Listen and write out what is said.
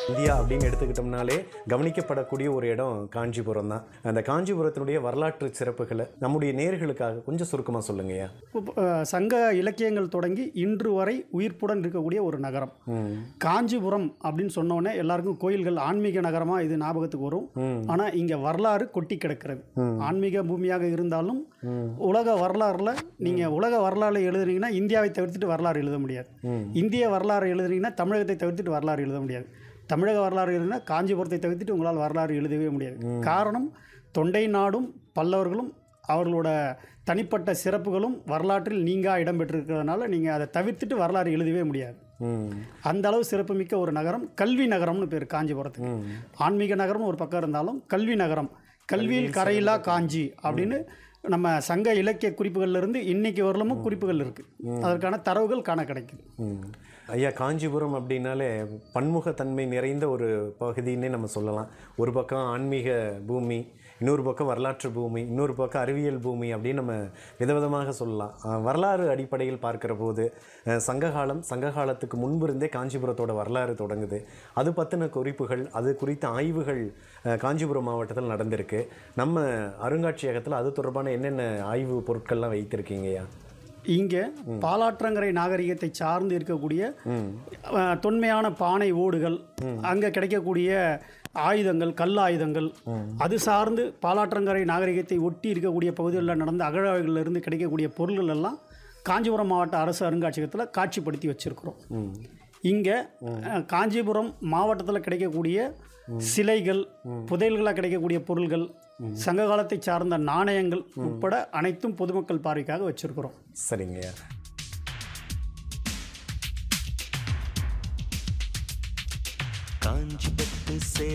India அப்படின்னு எடுத்துக்கிட்டோம்னாலே கவனிக்கப்படக்கூடிய ஒரு இடம் காஞ்சிபுரம் தான் அந்த காஞ்சிபுரத்தினுடைய வரலாற்று சிறப்புகளை நம்முடைய நேர்களுக்காக கொஞ்சம் சுருக்கமாக சொல்லுங்கய்யா இப்போ, அஹ், சங்க இலக்கியங்கள் தொடங்கி இன்று வரை உயிர்ப்புடன் இருக்கக்கூடிய ஒரு நகரம் காஞ்சிபுரம் அப்படின்னு சொன்னோடனே எல்லாருக்கும் கோயில்கள் ஆன்மீக நகரமாக இது ஞாபகத்துக்கு வரும் ஆனால் இங்கே வரலாறு கொட்டி கிடக்கிறது ஆன்மீக பூமியாக இருந்தாலும் உலக வரலாறுல நீங்கள் உலக வரலாறு எழுதுறீங்கன்னா இந்தியாவை தவிர்த்துட்டு வரலாறு எழுத முடியாது இந்திய வரலாறு எழுதுறீங்கன்னா தமிழகத்தை தவிர்த்துட்டு வரலாறு எழுத முடியாது தமிழக வரலாறு எழுதுனா காஞ்சிபுரத்தை தவிர்த்துட்டு உங்களால் வரலாறு எழுதவே முடியாது காரணம் தொண்டை நாடும் பல்லவர்களும் அவர்களோட தனிப்பட்ட சிறப்புகளும் வரலாற்றில் நீங்கா இடம் பெற்றிருக்கிறதுனால நீங்கள் அதை தவிர்த்துட்டு வரலாறு எழுதவே முடியாது ம் அந்த அளவு சிறப்புமிக்க ஒரு நகரம் கல்வி நகரம்னு பேர் காஞ்சிபுரத்துக்கு ஆன்மீக நகரம்னு ஒரு பக்கம் இருந்தாலும் கல்வி நகரம் கல்வியில் கரையிலா காஞ்சி அப்படின்னு நம்ம சங்க இலக்கிய குறிப்புகள்ல இருந்து இன்னைக்கு வரலமும் குறிப்புகள் இருக்கு அதற்கான தரவுகள் காண கிடைக்குது ம். ஐயா காஞ்சிபுரம் அப்படின்னாலே பன்முகத்தன்மை நிறைந்த ஒரு பகுதின்னே நம்ம சொல்லலாம் ஒரு பக்கம் ஆன்மீக பூமி இன்னொரு பக்கம் வரலாற்று பூமி இன்னொரு பக்கம் அறிவியல் பூமி அப்படின்னு நம்ம விதவிதமாக சொல்லலாம் அஹ், வரலாறு அடிப்படையில் பார்க்கிற போது அஹ், சங்ககாலம் சங்ககாலத்துக்கு முன்பு இருந்தே காஞ்சிபுரத்தோட வரலாறு தொடங்குது அது பற்றின குறிப்புகள் அது குறித்த ஆய்வுகள் அஹ், காஞ்சிபுரம் மாவட்டத்தில் நடந்திருக்கு நம்ம அருங்காட்சியகத்தில் அது தொடர்பான என்னென்ன ஆய்வு பொருட்கள்லாம் வைத்திருக்கீங்கய்யா இங்கே பாலாற்றங்கரை நாகரிகத்தை சார்ந்து இருக்கக்கூடிய அஹ், தொன்மையான பானை ஓடுகள் அங்கே கிடைக்கக்கூடிய ஆயுதங்கள் கல் ஆயுதங்கள் அது சார்ந்து பாலாற்றங்கரை நாகரிகத்தை ஒட்டி இருக்கக்கூடிய பகுதிகளில் நடந்த அகழாய்வுகளில் இருந்து கிடைக்கக்கூடிய பொருள்கள் எல்லாம் காஞ்சிபுரம் மாவட்ட அரசு அருங்காட்சியகத்தில் காட்சிப்படுத்தி வச்சுருக்கிறோம் இங்கே அஹ், காஞ்சிபுரம் மாவட்டத்தில் கிடைக்கக்கூடிய சிலைகள் புதையல்களாக கிடைக்கக்கூடிய பொருள்கள் சங்க காலத்தை சார்ந்த நாணயங்கள் உட்பட அனைத்தும் பொதுமக்கள் பார்வைக்காக வச்சிருக்கிறோம் சரிங்கய்யா காஞ்சி பட்டு சே